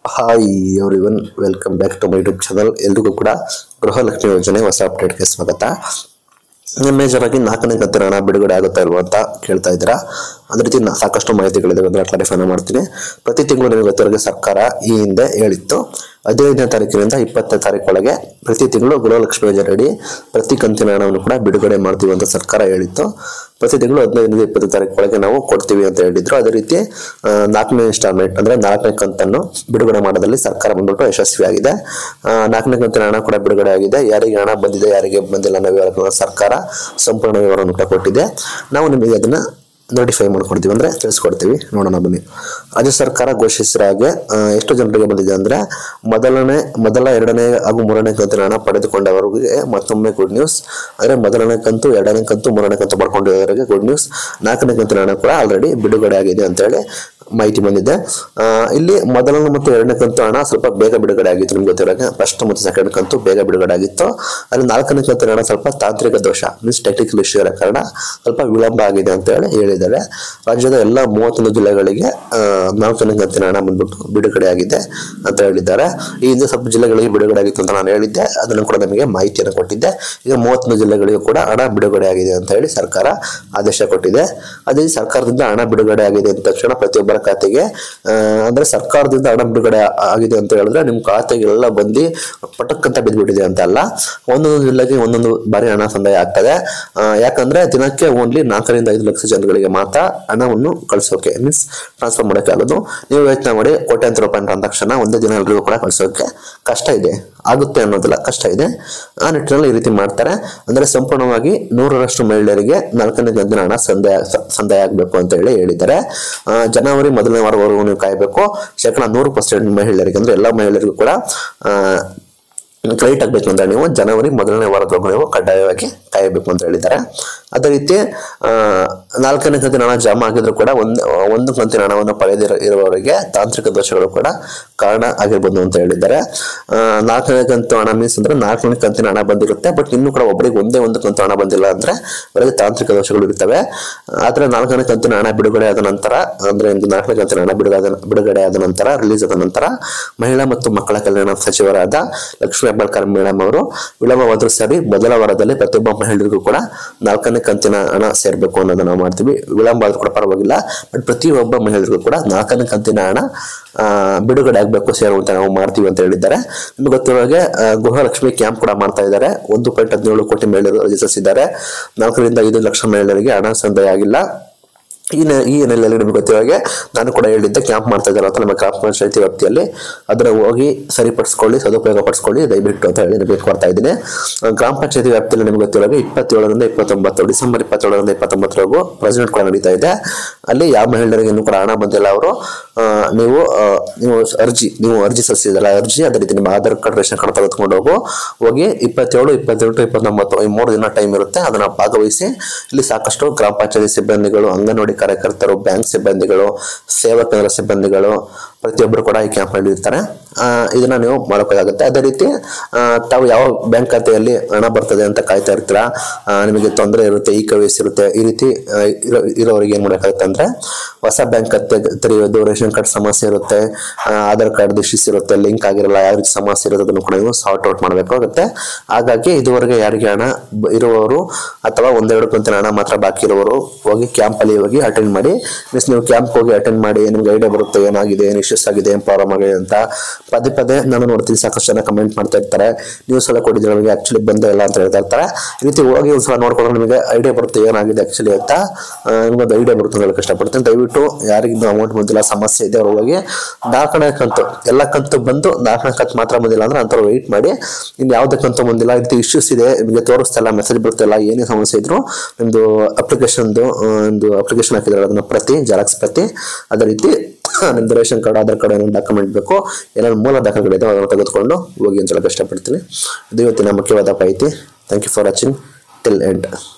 hi everyone welcome back to my YouTube channel ಎಲ್ರಿಗೂ ಕೂಡ ಗೃಹಲಕ್ಷ್ಮಿ ಯೋಜನೆ ಹೊಸ ಅಪ್ಡೇಟ್ಗೆ ಸ್ವಾಗತ ಮೇಜರ್ ಆಗಿ ನಾಲ್ಕನೇ ಕಂತಿನ ಹಣ ಬಿಡುಗಡೆ ಆಗುತ್ತಾ ಇಲ್ವಾ ಅಂತ ಕೇಳ್ತಾ ಇದ್ದೀರಾ ಅದೇ ರೀತಿ ನಾ- ಸಾಕಷ್ಟು ಮಾಹಿತಿಗಳಿದೆ ಅದನ್ನ ಕ್ಲಾರಿಫೈ ಮಾಡ್ತೀನಿ ಪ್ರತಿ ತಿಂಗಳು ನಿಮಗೆ ಗೊತ್ತಿರೋಗೆ ಸರ್ಕಾರ ಈ ಹಿಂದೆ ಹೇಳಿತ್ತು ಹದಿನೈದನೇ ತಾರೀಕಿನಿಂದ ಇಪ್ಪತ್ತನೇ ತಾರೀಕೊಳಗೆ ಪ್ರತಿ ತಿಂಗಳು ಗೃಹಲಕ್ಷ್ಮಿ ಯೋಜನೆ ಅಡಿ ಪ್ರತಿ ಕಂತಿನ ಹಣವನ್ನು ಕೂಡ ಬಿಡುಗಡೆ ಮಾಡ್ತೀವಿ ಅಂತ ಸರ್ಕಾರ ಹೇಳಿತ್ತು ಪ್ರತಿ ತಿಂಗಳು ಹದಿನೈದರಿಂದ ಇಪ್ಪತ್ತು ತಾರೀಕೊಳಗೆ ನಾವು ಕೊಡ್ತೀವಿ ಅಂತ ಹೇಳಿದ್ರು ಅದೇ ರೀತಿ ಆ, ನಾಲ್ಕನೇ ಇನ್ಸ್ಟಾಲ್ಮೆಂಟ್ ಅಂದ್ರೆ ನಾಲ್ಕನೇ ಕಂತನ್ನು ಬಿಡುಗಡೆ ಮಾಡೋದ್ರಲ್ಲಿ ಸರ್ಕಾರ ಬಂದ್ಬಿಟ್ಟು ಯಶಸ್ವಿಯಾಗಿದೆ ಆ, ನಾಲ್ಕನೇ ಕಂತಿನ ಹಣ ಕೂಡ ಬಿಡುಗಡೆ ಆಗಿದೆ ಯಾರಿಗೆ ಹಣ ಬಂದಿದೆ ಯಾರಿಗೆ ಬಂದಿಲ್ಲ ಅನ್ನೋ ವಿವರಗಳನ್ನು ಸರ್ಕಾರ ಸಂಪೂರ್ಣ ವಿವರವನ್ನು ಕೂಡ ಕೊಟ್ಟಿದೆ ನಾವು ನಿಮಗೆ ಅದನ್ನ ನೋಟಿಫೈ ಮಾಡ್ಕೊಡ್ತೀವಿ ಅಂದ್ರೆ ತಿಳಿಸ್ಕೊಡ್ತೀವಿ ನೋಡೋಣ ಬನ್ನಿ ರಾಜ್ಯ ಸರ್ಕಾರ ಘೋಷಿಸಿರೋ ಹಾಗೆ ಆ, ಎಷ್ಟು ಜನರಿಗೆ ಬಂದಿದೆ ಅಂದ್ರೆ ಮೊದಲನೇ ಮೊದಲ ಎರಡನೇ ಹಾಗೂ ಮೂರನೇ ಕಂತಿನ ಹಣ ಪಡೆದುಕೊಂಡವರಿಗೆ ಮತ್ತೊಮ್ಮೆ ಗುಡ್ ನ್ಯೂಸ್ ಅಂದ್ರೆ ಮೊದಲನೇ ಕಂತು ಎರಡನೇ ಕಂತು ಮೂರನೇ ಕಂತು ಪಡ್ಕೊಂಡಿರೋರಿಗೆ ಗುಡ್ ನ್ಯೂಸ್ ನಾಲ್ಕನೇ ಕಂತಿನ ಹಣ ಕೂಡ ಆಲ್ರೆಡಿ ಬಿಡುಗಡೆ ಆಗಿದೆ ಅಂತೇಳಿ ಮಾಹಿತಿ ಬಂದಿದೆ ಆ, ಇಲ್ಲಿ ಮೊದಲನೇ ಮತ್ತು ಎರಡನೇ ಕಂತು ಹಣ ಸ್ವಲ್ಪ ಬೇಗ ಬಿಡುಗಡೆ ಆಗಿತ್ತು ನಿಮ್ಗೆ ಗೊತ್ತಿರೋಗೆ ಫಸ್ಟ್ ಮತ್ತು ಸೆಕೆಂಡ್ ಕಂತು ಬೇಗ ಬಿಡುಗಡೆ ಆಗಿತ್ತು ಅಲ್ಲಿ ನಾಲ್ಕನೇ ಕಂತಿನ ಹಣ ಸ್ವಲ್ಪ ತಾಂತ್ರಿಕ ದೋಷ ಮೀನ್ಸ್ ಟೆಕ್ನಿಕಲ್ ಇಶ್ಯೂ ಇರೋ ಕಾರಣ ಸ್ವಲ್ಪ ವಿಳಂಬ ಆಗಿದೆ ಅಂತ ಹೇಳಿ ಹೇಳಿದ್ದಾರೆ ರಾಜ್ಯದ ಎಲ್ಲ ಮೂವತ್ತೊಂದು ಜಿಲ್ಲೆಗಳಿಗೆ ಆ, ನಾಲ್ಕನೇ ಕಂತಿನ ಹಣ ಬಂದ್ಬಿಟ್ಟು ಬಿಡುಗಡೆ ಆಗಿದೆ ಅಂತ ಹೇಳಿದ್ದಾರೆ ಈ ಹಿಂದೆ ಸ್ವಲ್ಪ ಜಿಲ್ಲೆಗಳಿಗೆ ಬಿಡುಗಡೆ ಆಗಿತ್ತು ಅಂತ ನಾನು ಹೇಳಿದ್ದೆ ಅದನ್ನು ಕೂಡ ನಮಗೆ ಮಾಹಿತಿಯನ್ನು ಕೊಟ್ಟಿದ್ದೆ ಈಗ ಮೂವತ್ತೊಂದು ಜಿಲ್ಲೆಗಳಿಗೂ ಕೂಡ ಹಣ ಬಿಡುಗಡೆ ಆಗಿದೆ ಅಂತ ಹೇಳಿ ಸರ್ಕಾರ ಆದೇಶ ಕೊಟ್ಟಿದೆ ಅದೇ ಸರ್ಕಾರದಿಂದ ಹಣ ಬಿಡುಗಡೆ ಆಗಿದೆ ಅಂದ ತಕ್ಷಣ ಪ್ರತಿಯೊಬ್ಬರ ಖಾತೆಗೆ ಆ, ಅಂದ್ರೆ ಸರ್ಕಾರದಿಂದ ಹಣ ಬಿಡುಗಡೆ ಆಗಿದೆ ಅಂತ ಹೇಳಿದ್ರೆ ನಿಮ್ಮ ಖಾತೆಗೆಲ್ಲ ಬಂದು ಪಟಕ್ ಅಂತ ಬಿದ್ದುಬಿಟ್ಟಿದೆ ಅಂತ ಅಲ್ಲ ಒಂದೊಂದು ಜಿಲ್ಲೆಗೆ ಒಂದೊಂದು ಬಾರಿ ಹಣ ಸಂದಾಯ ಆಗ್ತದೆ ಆ, ಯಾಕಂದ್ರೆ ದಿನಕ್ಕೆ ಓನ್ಲಿ ನಾಲ್ಕರಿಂದ ಐದು ಲಕ್ಷ ಜನಗಳಿಗೆ ಮಾತ್ರ ಹಣವನ್ನು ಕಳಿಸೋಕೆ ಮೀನ್ಸ್ ಟ್ರಾನ್ಸ್ಫರ್ ಮಾಡೋಕೆ ಆಗೋದು ನೀವು ಯೋಚನೆ ಮಾಡಿ ಕೋಟ್ಯಾಂತರ ರೂಪಾಯಿ ಟ್ರಾನ್ಸಾಕ್ಷನ್ ಒಂದೇ ದಿನ ಎಲ್ರಿಗೂ ಕೂಡ ಕಳಿಸೋಕೆ ಕಷ್ಟ ಇದೆ ಆಗುತ್ತೆ ಅನ್ನೋದಿಲ್ಲ ಕಷ್ಟ ಇದೆ ಆ ನಿಟ್ಟಿನಲ್ಲಿ ಈ ರೀತಿ ಮಾಡ್ತಾರೆ ಅಂದ್ರೆ ಸಂಪೂರ್ಣವಾಗಿ ನೂರರಷ್ಟು ಮಹಿಳೆಯರಿಗೆ ನಾಲ್ಕನೇ ಕಂತಿನ ಹಣ ಸಂದಾಯ ಸ- ಸಂದಾಯ ಆಗಬೇಕು ಅಂತ ಹೇಳಿ ಹೇಳಿದ್ದಾರೆ ಆ, ಜನವರಿ ಮೊದಲನೇ ವಾರವರೆಗೂ ನೀವು ಕಾಯಬೇಕು ಶೇಕಡ ನೂರು ಪರ್ಸೆಂಟ್ ಮಹಿಳೆಯರಿಗೆ ಅಂದ್ರೆ ಎಲ್ಲ ಮಹಿಳೆಯರಿಗೂ ಕೂಡ ಕ್ರೆಡಿಟ್ ಆಗಬೇಕು ಅಂದ್ರೆ ನೀವು ಜನವರಿ ಮೊದಲನೇ ವಾರದವರೆಗೂ ನೀವು ಕಡ್ಡಾಯವಾಗಿ ಕಾಯಬೇಕು ಅಂತ ಹೇಳಿದ್ದಾರೆ ಅದೇ ರೀತಿ ಆ, ನಾಲ್ಕನೇ ಕಂತಿನ ಹಣ ಜಮಾ ಆಗಿದ್ರು ಕೂಡ ಒಂದು ಒಂದು ಕಂತಿನ ಹಣವನ್ನು ಪಡೆದಿರೋ ಇರುವವರಿಗೆ ತಾಂತ್ರಿಕ ದೋಷಗಳು ಕೂಡ ಕಾರಣ ಆಗಿರ್ಬೋದು ಅಂತ ಹೇಳಿದ್ದಾರೆ ಆ, ನಾಲ್ಕನೇ ಕಂತು ಹಣ ಮೀನ್ಸ್ ಅಂದ್ರೆ ನಾಲ್ಕನೇ ಕಂತಿನ ಹಣ ಬಂದಿರುತ್ತೆ ಬಟ್ ಇನ್ನೂ ಕೂಡ ಒಬ್ಬರಿಗೆ ಒಂದೇ ಒಂದು ಕಂತು ಹಣ ಬಂದಿಲ್ಲ ಅಂದ್ರೆ ಅವರಿಗೆ ತಾಂತ್ರಿಕ ದೋಷಗಳು ಇರ್ತವೆ ಆದ್ರೆ ನಾಲ್ಕನೇ ಕಂತಿನ ಹಣ ಬಿಡುಗಡೆ ಆದ ನಂತರ ಅಂದ್ರೆ ಒಂದು ನಾಲ್ಕನೇ ಕಂತಿನ ಹಣ ಬಿಡುಗಡೆ ಬಿಡುಗಡೆ ಆದ ನಂತರ ರಿಲೀಸ್ ಆದ ನಂತರ ಮಹಿಳಾ ಮತ್ತು ಮಕ್ಕಳ ಕಲ್ಯಾಣ ಸಚಿವರಾದ ಲಕ್ಷ್ಮೀ ಹೆಬ್ಬಾಳ್ಕರ್ ಮೇಡಮ್ ಅವರು ವಿಳಂಬವಾದರೂ ಸರಿ ಮೊದಲ ವಾರದಲ್ಲಿ ಪ್ರತಿಯೊಬ್ಬ ಮಹಿಳೆಯರಿಗೂ ಕೂಡ ನಾಲ್ಕನೇ ಕಂತಿನ ಹಣ ಸೇರ್ಬೇಕು ಅನ್ನೋದನ್ನ ನಾವು ಮಾಡ್ತೀವಿ ವಿಳಂಬ ಆದ್ರೂ ಕೂಡ ಪರವಾಗಿಲ್ಲ ಬಟ್ ಪ್ರತಿಯೊಬ್ಬ ಮಹಿಳೆಯರಿಗೂ ಕೂಡ ನಾಲ್ಕನೇ ಕಂತಿನ ಹಣ ಆ, ಬಿಡುಗಡೆ ಆಗಬೇಕು ಸೇರುವಂತ ನಾವು ಮಾಡ್ತೀವಿ ಅಂತ ಹೇಳಿದ್ದಾರೆ ನಿಮ್ಗೆ ಗೊತ್ತಿರೋ ಹಾಗೆ ಆ, ಗೃಹಲಕ್ಷ್ಮಿ ಕ್ಯಾಂಪ್ ಕೂಡ ಮಾಡ್ತಾ ಇದ್ದಾರೆ ಒಂದು ಪಾಯಿಂಟ್ ಹದಿನೇಳು ಕೋಟಿ ಮಹಿಳೆಯರು ರಿಜಿಸ್ಟ್ರಿಸಿದ್ದಾರೆ ನಾಲ್ಕರಿಂದ ಐದು ಲಕ್ಷ ಮಹಿಳೆಯರಿಗೆ ಹಣ ಸಂದಾಯ ಆಗಿಲ್ಲ ಈ ನೆ- ಈ ಹಿನ್ನೆಲೆಯಲ್ಲಿ ನಿಮ್ಗೆ ಗೊತ್ತಿರೋ ಹಾಗೆ ನಾನು ಕೂಡ ಹೇಳಿದ್ದೆ ಕ್ಯಾಂಪ್ ಮಾಡ್ತಾ ಇದ್ದಾರೆ ಅಂತ ನಮ್ಮ ಗ್ರಾಮ ಪಂಚಾಯತಿ ವ್ಯಾಪ್ತಿಯಲ್ಲಿ ಅದನ್ನ ಹೋಗಿ ಸರಿಪಡಿಸ್ಕೊಳ್ಳಿ ಸದುಪಯೋಗ ಪಡಿಸ್ಕೊಳ್ಳಿ ದಯವಿಟ್ಟು ಅಂತ ಹೇಳಿ ನಿಮಗೆ ಕೊಡ್ತಾ ಇದ್ದೀನಿ ಆ, ಗ್ರಾಮ ಪಂಚಾಯತಿ ವ್ಯಾಪ್ತಿಯಲ್ಲಿ ನಿಮ್ಗೆ ಗೊತ್ತಿರೋ ಹಾಗೆ ಇಪ್ಪತ್ತೇಳರಿಂದ ಇಪ್ಪತ್ತೊಂಬತ್ತು ಡಿಸೆಂಬರ್ ಇಪ್ಪತ್ತೇಳರಿಂದ ಇಪ್ಪತ್ತೊಂಬತ್ತರವರೆಗೂ ಪ್ರೆಸಿಡೆಂಟ್ ಕೂಡ ನಡೀತಾ ಇದೆ ಅಲ್ಲಿ ಯಾವ ಮಹಿಳೆಯರಿಗೆ ಇನ್ನೂ ಕೂಡ ಹಣ ಬಂದಿಲ್ಲ ಅವರು ನೀವು ಆ, ನೀವು ಅರ್ಜಿ ನೀವು ಅರ್ಜಿ ಸಲ್ಲಿಸಿದಲ್ಲ ಅರ್ಜಿ ಅದೇ ರೀತಿ ನಿಮ್ಮ ಆಧಾರ್ ಕಾರ್ಡ್ ರೇಷನ್ ಕಾರ್ಡ್ ತೆಗೆದುಕೊಂಡು ಹೋಗು ಹೋಗಿ ಇಪ್ಪತ್ತೇಳು ಇಪ್ಪತ್ತೆಂಟು ಇಪ್ಪತ್ತೊಂಬತ್ತು ಈ ಮೂರು ದಿನ ಟೈಮ್ ಇರುತ್ತೆ ಅದನ್ನ ಭಾಗವಹಿಸಿ ಇಲ್ಲಿ ಸಾಕಷ್ಟು ಗ್ರಾಮ ಪಂಚಾಯತಿ ಸಿಬ್ಬಂದಿಗಳು ಅಂಗನವಾಡಿ ಕಾರ್ಯಕರ್ತರು ಬ್ಯಾಂಕ್ ಸಿಬ್ಬಂದಿಗಳು ಸೇವಾ ಕೇಂದ್ರ ಸಿಬ್ಬಂದಿಗಳು ಪ್ರತಿಯೊಬ್ಬರು ಕೂಡ ಈ ಕ್ಯಾಂಪ್ ನಲ್ಲಿ ಇರ್ತಾರೆ ಆ, ಇದನ್ನ ನೀವು ಮಾಡಬೇಕಾಗುತ್ತೆ ಅದೇ ರೀತಿ ಆ, ತಾವು ಯಾವ ಬ್ಯಾಂಕ್ ಖಾತೆಯಲ್ಲಿ ಹಣ ಬರ್ತದೆ ಅಂತ ಕಾಯ್ತಾ ಇರ್ತೀರಾ ಆ, ನಿಮಗೆ ತೊಂದರೆ ಇರುತ್ತೆ ಈ ಕವಿಸ್ ಇರುತ್ತೆ ಈ ರೀತಿ ಆ, ಇರೋ- ಇರೋರಿಗೆ ಏನ್ ಮಾಡಬೇಕಾಗುತ್ತೆ ಅಂದ್ರೆ ಹೊಸ ಬ್ಯಾಂಕ್ ಖಾತೆ ತೆರೆಯೋದು ರೇಷನ್ ಕಾರ್ಡ್ ಸಮಸ್ಯೆ ಇರುತ್ತೆ ಆ, ಆಧಾರ್ ಕಾರ್ಡ್ ಡಿಶಿಸ್ ಇರುತ್ತೆ ಲಿಂಕ್ ಆಗಿರಲ್ಲ ಯಾವ ರೀತಿ ಸಮಸ್ಯೆ ಇರೋದು ಅದನ್ನು ಕೂಡ ನೀವು ಸಾರ್ಟ್ ಔಟ್ ಮಾಡಬೇಕಾಗುತ್ತೆ ಹಾಗಾಗಿ ಇದುವರೆಗೆ ಯಾರಿಗೆ ಹಣ ಬ- ಇರುವವರು ಅಥವಾ ಒಂದೆರಡು ಕಂತಿನ ಹಣ ಮಾತ್ರ ಬಾಕಿ ಇರುವವರು ಹೋಗಿ ಕ್ಯಾಂಪ್ ಅಲ್ಲಿ ಹೋಗಿ ಅಟೆಂಡ್ ಮಾಡಿ ಮೀನ್ಸ್ ನೀವು ಕ್ಯಾಂಪ್ ಹೋಗಿ ಅಟೆಂಡ್ ಮಾಡಿ ನಿಮ್ಗೆ ಐಡಿಯಾ ಬರುತ್ತೆ ಏನಾಗಿದೆ ಏನು ಇಶ್ಯೂಸ್ ಆಗಿದೆ ಏನು ಪ್ರಾಬ್ಲಮ್ ಆಗಿದೆ ಅಂತ ಪದೇ ಪದೇ ನಾನು ನೋಡ್ತೀನಿ ಸಾಕಷ್ಟು ಜನ ಕಮೆಂಟ್ ಮಾಡ್ತಾ ಇರ್ತಾರೆ ನ್ಯೂಸ್ ಎಲ್ಲ ಕೊಟ್ಟಿದ್ರೆ ನಮಗೆ ಆಕ್ಚುಲಿ ಬಂದೇ ಇಲ್ಲ ಅಂತ ಹೇಳ್ತಾ ಇರ್ತಾರೆ ಈ ರೀತಿ ಹೋಗಿ ಒಂದ್ಸಲ ನೋಡ್ಕೊಂಡ್ರೆ ನಿಮಗೆ ಐಡಿಯಾ ಬರುತ್ತೆ ಏನಾಗಿದೆ ಆಕ್ಚುಲಿ ಅಂತ ಆ, ನಿಮ್ಗೊಂದು ಐಡಿಯಾ ಬರುತ್ತೆ ಅಂತ ಹೇಳಕ್ ಇಷ್ಟಪಡ್ತೀನಿ ದಯವಿಟ್ಟು ಯಾರಿಗೆ ಅಮೌಂಟ್ ಬಂದಿಲ್ಲ ಸಮಸ್ಯೆ ಇದೆ ಅವ್ರು ಹೋಗಿ ನಾಲ್ಕನೇ ಕಂತು ಎಲ್ಲ ಕಂತು ಬಂದು ನಾಲ್ಕನೇ ಕಂತು ಮಾತ್ರ ಬಂದಿಲ್ಲ ಅಂದ್ರೆ ಅಂಥವ್ರು ವೆಯ್ಟ್ ಮಾಡಿ ಇನ್ನು ಯಾವುದೇ ಕಂತು ಬಂದಿಲ್ಲ ಈ ರೀತಿ ಇಶ್ಯೂಸ್ ಇದೆ ನಿಮಗೆ ತೋರಿಸ್ತಾ ಇಲ್ಲ ಮೆಸೇಜ್ ಬರ್ತಿಲ್ಲ ಏನೇ ಸಮಸ್ಯೆ ಇದ್ರು ನಿಮ್ದು ಅಪ್ಲಿಕೇಶನ್ದು ಒಂದು ಅಪ್ಲಿಕೇಶನ್ ಹಾಕಿದ್ರೆ ಅದನ್ನ ಪ್ರತಿ ಜೆರಾಕ್ಸ್ ಪ್ರತಿ ಅದೇ ರೀತಿ ನಿಮ್ದು ರೇಷನ್ ಕಾರ್ಡ್ ಆಧಾರ್ ಕಾರ್ಡ್ ಏನೋ ಡಾಕ್ಯುಮೆಂಟ್ ಬೇಕು ಏನಾದ್ರು ಮೂಲ ದಾಖಲೆಗಳಿದೆ ಅದನ್ನು ತೆಗೆದುಕೊಂಡು ಹೋಗಿ ಅಂತ ಹೇಳಕ್ ಇಷ್ಟಪಡ್ತೀನಿ ಇದು ಇವತ್ತಿನ ಮುಖ್ಯವಾದ ಮಾಹಿತಿ thank you for watching till end